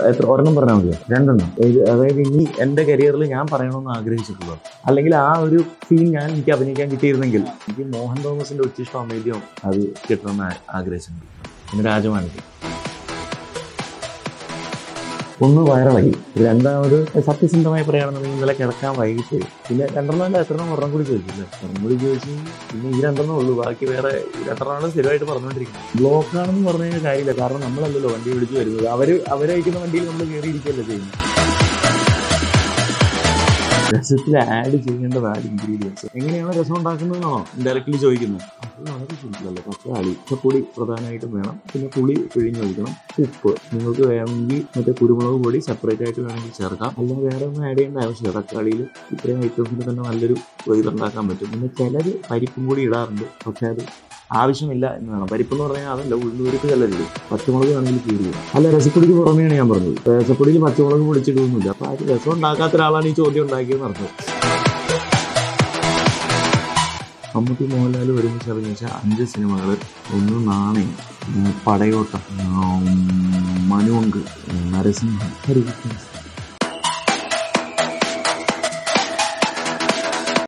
എത്ര ഒരെണ്ണം പറഞ്ഞാൽ മതിയോ രണ്ടെണ്ണം ഇത് അതായത് ഇനി എൻ്റെ കരിയറിൽ ഞാൻ പറയണമെന്ന് ആഗ്രഹിച്ചിട്ടുള്ളത് അല്ലെങ്കിൽ ആ ഒരു സീൻ ഞാൻ എനിക്ക് അഭിനയിക്കാൻ കിട്ടിയിരുന്നെങ്കിൽ എനിക്ക് മോഹൻ തോമസിന്റെ ഉച്ചിഷ്ടം അമേദ്യം അത് കിട്ടണമെന്ന് ആ- ആഗ്രഹിച്ചിട്ടുണ്ട് പിന്നെ രാജമാണിക്ക് ഒന്ന് വയറിളകി രണ്ടാമത് സത്യസന്ധമായി പറയുകയാണെന്നുണ്ടെങ്കിൽ ഇന്നലെ കിടക്കാൻ വൈകിട്ട് പിന്നെ രണ്ടെണ്ണം എത്രണ്ണം ഒരെണ്ണം കൂടി ചോദിച്ചില്ലേ ഒരെണ്ണം കൂടി ചോദിച്ചു പിന്നെ ഈ രണ്ടെണ്ണം ഉള്ളൂ ബാക്കി വേറെ ഈ രണ്ടെണ്ണമാണ് സ്ഥിരമായിട്ട് പറഞ്ഞുകൊണ്ടിരിക്കുന്നത് ബ്ലോക്ക് ആണെന്ന് പറഞ്ഞു കഴിഞ്ഞാൽ കാര്യമില്ല കാരണം നമ്മളല്ലല്ലോ വണ്ടി വിളിച്ചു വരുന്നത് അവര് അവരയക്കുന്ന വണ്ടിയിൽ നമ്മൾ കയറിയിരിക്കുകയല്ലേ ചെയ്യുന്നത് രസത്തിൽ ആഡ് ചെയ്യേണ്ട നാല് ഇൻഗ്രീഡിയൻസ് എങ്ങനെയാണ് രസം ഉണ്ടാക്കുന്നതെന്നാണോ ഡയറക്റ്റ്ലി ചോദിക്കുന്നത് അത് വളരെ സിമ്പിളല്ലേ തക്കാളി പൊടി പ്രധാനമായിട്ടും വേണം പിന്നെ പുളി പിഴിഞ്ഞ് ഒഴിക്കണം ഉപ്പ് നിങ്ങൾക്ക് വേണമെങ്കിൽ മറ്റേ കുരുമുളക് പൊടി സെപ്പറേറ്റ് ആയിട്ട് വേണമെങ്കിൽ ചേർക്കാം അല്ല വേറെ ഒന്നും ആഡ് ചെയ്യേണ്ട ആവശ്യമില്ല തക്കാളിയിൽ ഇത്രയും ഐറ്റംസിന് തന്നെ നല്ലൊരു ഇതുണ്ടാക്കാൻ പറ്റും പിന്നെ ചിലർ പരിപ്പും കൂടി ഇടാറുണ്ട് പക്ഷെ അത് ആവശ്യമില്ല എന്ന് വേണം പരിപ്പ് എന്ന് പറഞ്ഞാൽ അതല്ല ഉഴുന്നുപരിപ്പ് ചിലരില്ല പച്ചമുളക് വേണമെങ്കിൽ കീറുക അല്ല രസപ്പൊടിക്ക് പുറമെയാണ് ഞാൻ പറഞ്ഞത് രസപ്പൊടിയിൽ പച്ചമുളക് പൊടിച്ചിടുന്നില്ല അപ്പൊ അത് രസം ഉണ്ടാക്കാത്ത ഒരാളാണ് ഈ ചോദ്യം ഉണ്ടാക്കിയെന്ന് അർത്ഥം മമ്മൂട്ടി മോഹൻലാൽ ഒരുമിച്ച് അഭിനയിച്ച അഞ്ച് സിനിമകൾ ഒന്ന് നാണയം ഉം, പടയോട്ടം ഉം, മനുവങ്ക് ഉം, നരസിംഹം ഹരികൃഷ്ണൻ